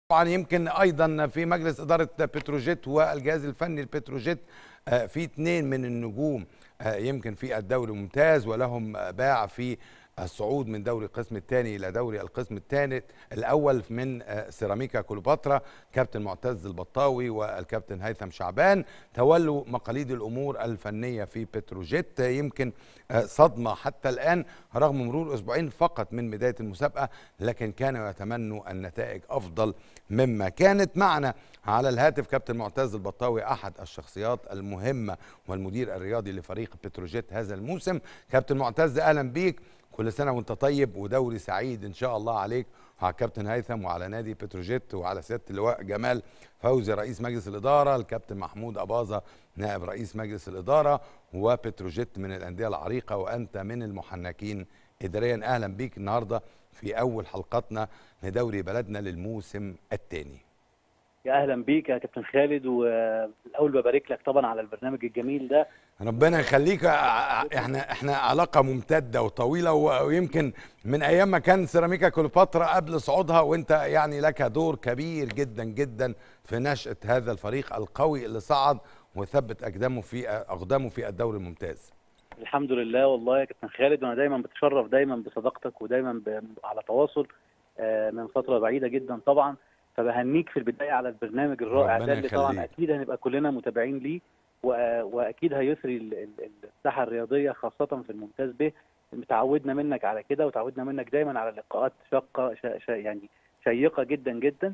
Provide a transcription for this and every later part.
طبعا يمكن ايضا في مجلس اداره بتروجيت والجهاز الفني لبتروجيت آه، في اثنين من النجوم آه، يمكن في الدوري ممتاز ولهم باع في الصعود من دوري القسم الثاني الى دوري القسم الثالث الاول من آه، سيراميكا كليوباترا كابتن معتز البطاوي والكابتن هيثم شعبان تولوا مقاليد الامور الفنيه في بتروجيت يمكن آه، صدمه حتى الان رغم مرور اسبوعين فقط من بدايه المسابقه لكن كانوا يتمنوا النتائج افضل مما كانت معنا على الهاتف كابتن معتز البطاوي احد الشخصيات المهمه والمدير الرياضي لفريق بتروجيت هذا الموسم كابتن معتز اهلا بيك كل سنه وانت طيب ودوري سعيد ان شاء الله عليك وعلى الكابتن هيثم وعلى نادي بتروجيت وعلى سياده اللواء جمال فوزي رئيس مجلس الاداره الكابتن محمود اباظه نائب رئيس مجلس الاداره وبتروجيت من الانديه العريقه وانت من المحنكين اداريا اهلا بيك النهارده في اول حلقتنا لدوري بلدنا للموسم الثاني يا اهلا بيك يا كابتن خالد والاول ببارك لك طبعا على البرنامج الجميل ده ربنا يخليك احنا احنا علاقه ممتده وطويله ويمكن من ايام ما كان سيراميكا كليوباترا قبل صعودها وانت يعني لك دور كبير جدا جدا في نشاه هذا الفريق القوي اللي صعد وثبت اقدامه في اقدامه في الدوري الممتاز الحمد لله والله يا كابتن خالد وانا دايما بتشرف دايما بصداقتك ودايما ب- على تواصل آه، من فتره بعيده جدا طبعا فبهنيك في البدايه على البرنامج الرائع ربنا ده اللي طبعا يخليك. اكيد هنبقى كلنا متابعين ليه و- واكيد هيثري ال- ال- الساحه الرياضيه خاصه في الممتاز به تعودنا منك على كده وتعودنا منك دايما على لقاءات شاقه شا شا يعني شيقه جدا جدا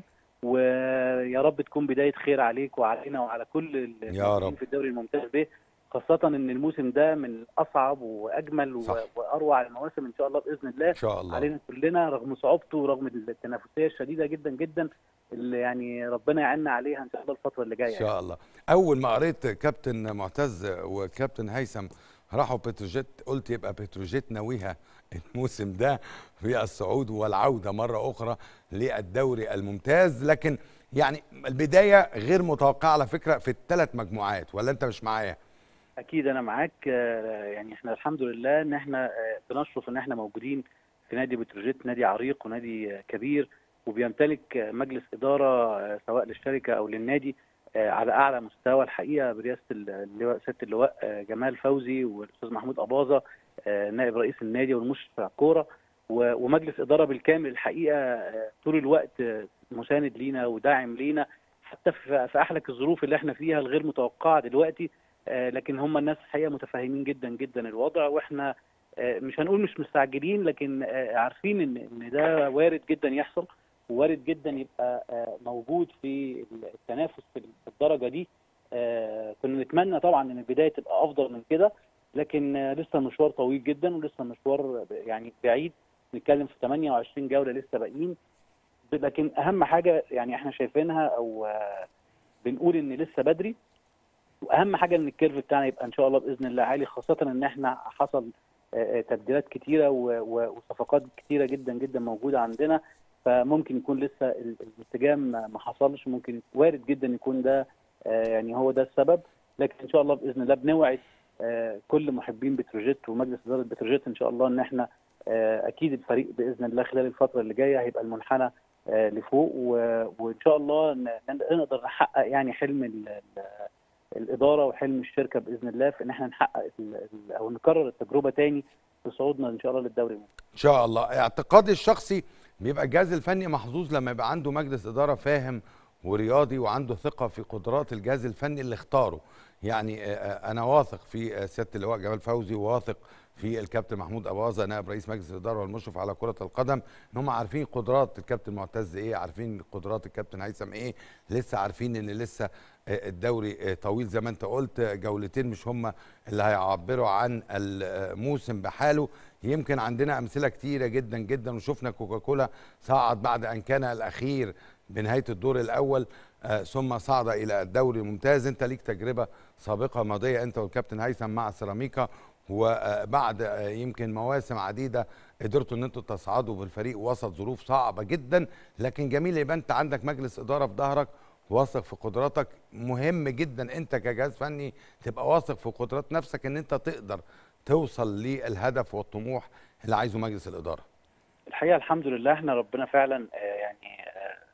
ويا رب تكون بدايه خير عليك وعلينا وعلى كل ال- الموجودين رب. في الدوري الممتاز به خاصة ان الموسم ده من اصعب واجمل و- صح. واروع المواسم ان شاء الله باذن الله ان شاء الله علينا كلنا رغم صعوبته ورغم التنافسيه الشديده جدا جدا اللي يعني ربنا يعيننا عليها ان شاء الله الفتره اللي جايه ان شاء الله اول ما قريت كابتن معتز وكابتن هيثم راحوا بتروجيت قلت يبقى بتروجيت ناويها الموسم ده في الصعود والعوده مره اخرى للدوري الممتاز لكن يعني البدايه غير متوقعه على فكره في الثلاث مجموعات ولا انت مش معايا اكيد انا معاك آه، يعني احنا الحمد لله ان احنا آه، بنشرف ان احنا موجودين في نادي بتروجيت نادي عريق ونادي آه، كبير وبيمتلك آه، مجلس اداره آه، سواء للشركه او للنادي آه، على اعلى مستوى الحقيقه برئاسه اللواء سياده اللواء آه، جمال فوزي والاستاذ محمود اباظه آه، نائب رئيس النادي والمشرف على الكوره و- ومجلس اداره بالكامل الحقيقه آه، طول الوقت آه، مساند لينا وداعم لينا حتى في في احلك الظروف اللي احنا فيها الغير متوقعه دلوقتي آه، لكن هم الناس الحقيقه متفاهمين جدا جدا الوضع واحنا آه، مش هنقول مش مستعجلين لكن آه، عارفين ان ان ده وارد جدا يحصل ووارد جدا يبقى آه، موجود في التنافس في الدرجه دي آه، كنا نتمنى طبعا ان البدايه تبقى افضل من كده لكن آه، لسه المشوار طويل جدا ولسه المشوار يعني بعيد نتكلم في 28 جوله لسه باقيين لكن اهم حاجه يعني احنا شايفينها او آه، بنقول ان لسه بدري واهم حاجه ان الكيرف بتاعنا يبقى ان شاء الله باذن الله عالي خاصه ان احنا حصل آه، آه، تبديلات كتيره و- و- وصفقات كتيره جدا جدا موجوده عندنا فممكن يكون لسه ال- الانسجام ما ما حصلش ممكن وارد جدا يكون ده آه، يعني هو ده السبب لكن ان شاء الله باذن الله بنوعد آه، كل محبين بتروجيت ومجلس اداره بتروجيت ان شاء الله ان احنا آه، اكيد الفريق باذن الله خلال الفتره اللي جايه هيبقى المنحنى آه، لفوق و- وان شاء الله ن- نقدر نحقق يعني حلم ال- ال- الاداره وحلم الشركه باذن الله في ان احنا نحقق ال- ال- او نكرر التجربه تاني في صعودنا ان شاء الله للدوري الممتاز. ان شاء الله اعتقادي الشخصي بيبقى الجهاز الفني محظوظ لما يبقى عنده مجلس اداره فاهم ورياضي وعنده ثقه في قدرات الجهاز الفني اللي اختاره يعني آه، آه، انا واثق في آه، سياده اللواء جمال فوزي وواثق في الكابتن محمود اباظه نائب رئيس مجلس الاداره والمشرف على كره القدم ان هم عارفين قدرات الكابتن معتز ايه عارفين قدرات الكابتن هيثم ايه لسه عارفين ان لسه آه، الدوري آه، طويل زي ما انت قلت آه، جولتين مش هم اللي هيعبروا عن الموسم بحاله يمكن عندنا امثله كتيره جدا جدا وشفنا كوكاكولا صعد بعد ان كان الاخير بنهايه الدور الاول آه، ثم صعد الى الدوري الممتاز انت ليك تجربه سابقه ماضيه انت والكابتن هيثم مع سيراميكا وبعد آه، يمكن مواسم عديده قدرتوا ان انتوا تصعدوا بالفريق وسط ظروف صعبه جدا لكن جميل يبقى انت عندك مجلس اداره في ظهرك واثق في قدراتك مهم جدا انت كجهاز فني تبقى واثق في قدرات نفسك ان انت تقدر توصل للهدف والطموح اللي عايزه مجلس الاداره الحقيقه الحمد لله احنا ربنا فعلا آه، يعني آه،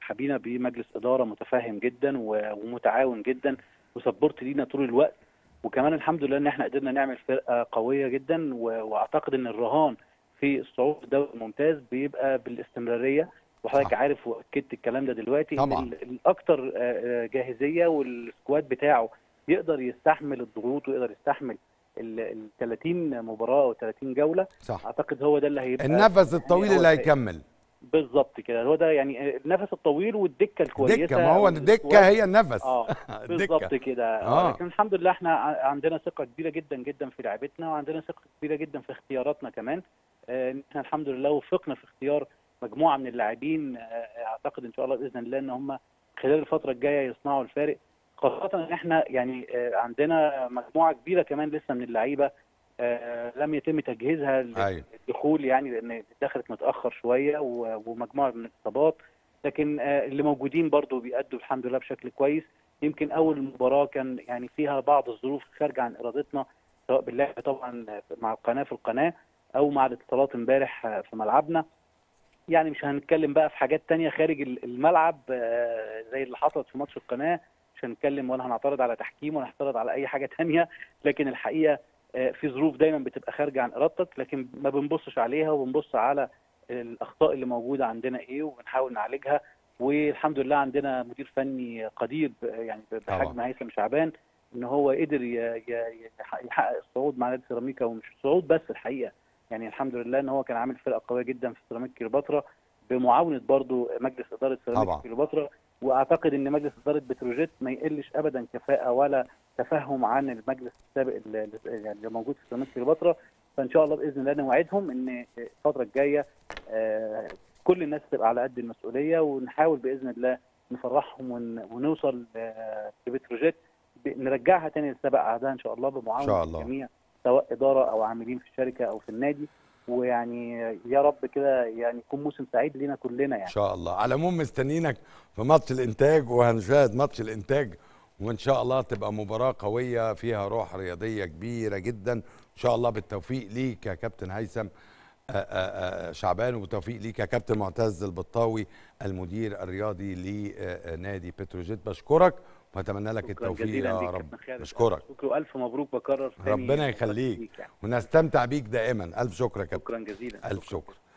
مرحبين بمجلس اداره متفاهم جدا و- ومتعاون جدا وسبورت لينا طول الوقت وكمان الحمد لله ان احنا قدرنا نعمل فرقه قويه جدا و- واعتقد ان الرهان في الصعود في الدوري الممتاز بيبقى بالاستمراريه وحضرتك صح. عارف واكدت الكلام ده دلوقتي طبعاً. ان ال- الاكثر آه، آه، جاهزيه والسكواد بتاعه يقدر يستحمل الضغوط ويقدر يستحمل ال 30 مباراه او 30 جوله صح اعتقد هو ده اللي هيبقى النفس الطويل هو اللي الفائز. هيكمل بالظبط كده هو ده يعني النفس الطويل والدكه الكويسه دكه ما هو الدكه والسكواد. هي النفس اه بالظبط الدكه كده آه. آه. لكن الحمد لله احنا ع- عندنا ثقه كبيره جدا جدا في لعبتنا وعندنا ثقه كبيره جدا في اختياراتنا كمان آه، إن احنا الحمد لله وفقنا في اختيار مجموعه من اللاعبين آه، اعتقد ان شاء الله باذن الله ان هم خلال الفتره الجايه يصنعوا الفارق خاصه ان احنا يعني آه، عندنا مجموعه كبيره كمان لسه من اللعيبه آه، لم يتم تجهيزها أيوة. للدخول يعني لان دخلت متاخر شويه و- ومجموعه من الاصابات لكن آه، اللي موجودين برضو بيأدوا الحمد لله بشكل كويس يمكن اول مباراه كان يعني فيها بعض الظروف خارجه عن ارادتنا سواء باللعب طبعا مع القناه في القناه او مع الاتصالات امبارح آه، في ملعبنا يعني مش هنتكلم بقى في حاجات تانية خارج ال- الملعب آه، زي اللي حصلت في ماتش القناه مش هنتكلم ولا هنعترض على تحكيم ولا هنعترض على اي حاجه تانية لكن الحقيقه آه، في ظروف دايما بتبقى خارجه عن ارادتك لكن ما بنبصش عليها وبنبص على الاخطاء اللي موجوده عندنا ايه وبنحاول نعالجها والحمد لله عندنا مدير فني قدير ب- يعني ب- بحجم طبعا. هيثم شعبان ان هو قدر ي- ي- يح- يحقق الصعود مع نادي سيراميكا ومش الصعود بس الحقيقه يعني الحمد لله ان هو كان عامل فرقه قويه جدا في سيراميكا كليوباترا بمعاونه برضو مجلس اداره سيراميكا طبعا. كليوباترا واعتقد ان مجلس اداره بتروجيت ما يقلش ابدا كفاءه ولا تفهم عن المجلس السابق اللي يعني اللي موجود في سيراميكا كليوباترا فان شاء الله باذن الله نوعدهم ان الفتره الجايه آه، كل الناس تبقى على قد المسؤوليه ونحاول باذن الله نفرحهم ون- ونوصل آه، لبتروجيت ب- نرجعها تاني لسابق عهدها ان شاء الله بمعاونه إن شاء الله. الجميع سواء اداره او عاملين في الشركه او في النادي ويعني يا رب كده يعني يكون موسم سعيد لينا كلنا ان يعني شاء الله على العموم مستنيينك في ماتش الانتاج وهنشاهد ماتش الانتاج وان شاء الله تبقى مباراه قويه فيها روح رياضيه كبيره جدا ان شاء الله بالتوفيق ليك يا كابتن هيثم آه، آه، آه، شعبان وبالتوفيق ليك يا كابتن معتز البطاوي المدير الرياضي لنادي بتروجيت بشكرك واتمنى لك شكرا التوفيق جزيلا يا ليك رب كابتن خالد. بشكرك شكرا والف مبروك بكرر تاني ربنا مبروك يخليك ليك يعني. ونستمتع بيك دائما الف شكر يا كابتن شكرا جزيلا الف شكر